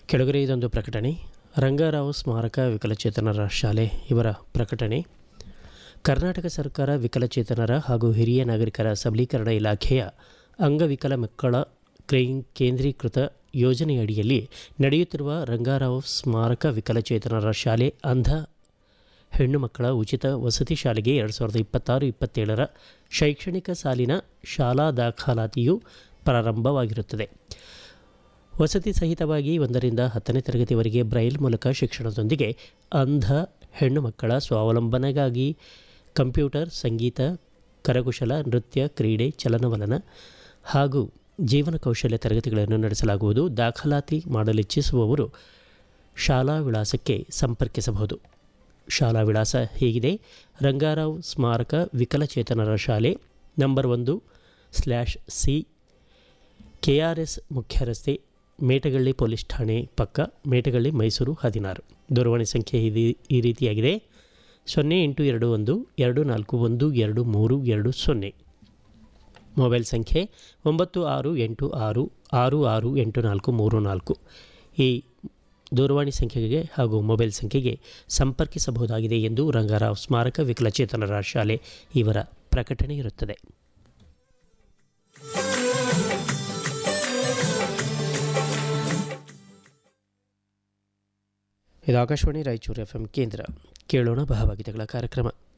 ಕೆಳಗರೆ ಇದೊಂದು ಪ್ರಕಟಣೆ ರಂಗಾರಾವ್ ಸ್ಮಾರಕ ವಿಕಲಚೇತನರ ಶಾಲೆ ಇವರ ಪ್ರಕಟಣೆ ಕರ್ನಾಟಕ ಸರ್ಕಾರ ವಿಕಲಚೇತನರ ಹಾಗೂ ಹಿರಿಯ ನಾಗರಿಕರ ಸಬಲೀಕರಣ ಇಲಾಖೆಯ ಅಂಗವಿಕಲ ಮಕ್ಕಳ ಕ್ರೈ- ಕೇಂದ್ರೀಕೃತ ಯೋಜನೆಯಡಿಯಲ್ಲಿ ನಡೆಯುತ್ತಿರುವ ರಂಗಾರಾವ್ ಸ್ಮಾರಕ ವಿಕಲಚೇತನರ ಶಾಲೆ ಅಂಧ ಹೆಣ್ಣು ಮಕ್ಕಳ ಉಚಿತ ವಸತಿ ಶಾಲೆಗೆ ಎರಡು ಸಾವಿರದ ಇಪ್ಪತ್ತಾರು ಇಪ್ಪತ್ತೇಳರ ಶೈಕ್ಷಣಿಕ ಸಾಲಿನ ಶಾಲಾ ದಾಖಲಾತಿಯು ಪ್ರಾರಂಭವಾಗಿರುತ್ತದೆ ವಸತಿ ಸಹಿತವಾಗಿ ಒಂದರಿಂದ ಹತ್ತನೇ ತರಗತಿವರೆಗೆ ಬ್ರೈಲ್ ಮೂಲಕ ಶಿಕ್ಷಣದೊಂದಿಗೆ ಅಂಧ ಹೆಣ್ಣು ಮಕ್ಕಳ ಸ್ವಾವಲಂಬನೆಗಾಗಿ ಕಂಪ್ಯೂಟರ್ ಸಂಗೀತ ಕರಕುಶಲ ನೃತ್ಯ ಕ್ರೀಡೆ ಚಲನವಲನ ಹಾಗೂ ಜೀವನ ಕೌಶಲ್ಯ ತರಗತಿಗಳನ್ನು ನಡೆಸಲಾಗುವುದು ದಾಖಲಾತಿ ಮಾಡಲಿಚ್ಛಿಸುವವರು ಶಾಲಾ ವಿಳಾಸಕ್ಕೆ ಸಂಪರ್ಕಿಸಬಹುದು ಶಾಲಾ ವಿಳಾಸ ಹೀಗಿದೆ ರಂಗಾರಾವ್ ಸ್ಮಾರಕ ವಿಕಲಚೇತನರ ಶಾಲೆ ನಂಬರ್ ಒಂದು slash C K R S ಮುಖ್ಯ ರಸ್ತೆ ಮೇಟಗಳ್ಳಿ ಪೊಲೀಸ್ ಠಾಣೆ ಪಕ್ಕ ಮೇಟಗಳ್ಳಿ ಮೈಸೂರು ಹದಿನಾರು ದೂರವಾಣಿ ಸಂಖ್ಯೆ ಇದು ಈ ರೀತಿಯಾಗಿದೆ ಸೊನ್ನೆ ಎಂಟು ಎರಡು ಒಂದು ಎರಡು ನಾಲ್ಕು ಒಂದು ಎರಡು ಮೂರು ಎರಡು ಸೊನ್ನೆ ಮೊಬೈಲ್ ಸಂಖ್ಯೆ ಒಂಬತ್ತು ಆರು ಎಂಟು ಆರು ಆರು ಆರು ಎಂಟು ನಾಲ್ಕು ಮೂರು ನಾಲ್ಕು ಈ ದೂರವಾಣಿ ಸಂಖ್ಯೆಗೆ ಹಾಗೂ ಮೊಬೈಲ್ ಸಂಖ್ಯೆಗೆ ಸಂಪರ್ಕಿಸಬಹುದಾಗಿದೆ ಎಂದು ರಂಗಾರಾವ್ ಸ್ಮಾರಕ ವಿಕಲಚೇತನರ ಶಾಲೆ ಇವರ ಪ್ರಕಟಣೆ ಇರುತ್ತದೆ ಇದು ಆಕಾಶವಾಣಿ ರಾಯಚೂರು ಎಫ್ ಎಂ ಕೇಂದ್ರ ಕೇಳೋಣ ಭಾವಗೀತೆಗಳ ಕಾರ್ಯಕ್ರಮ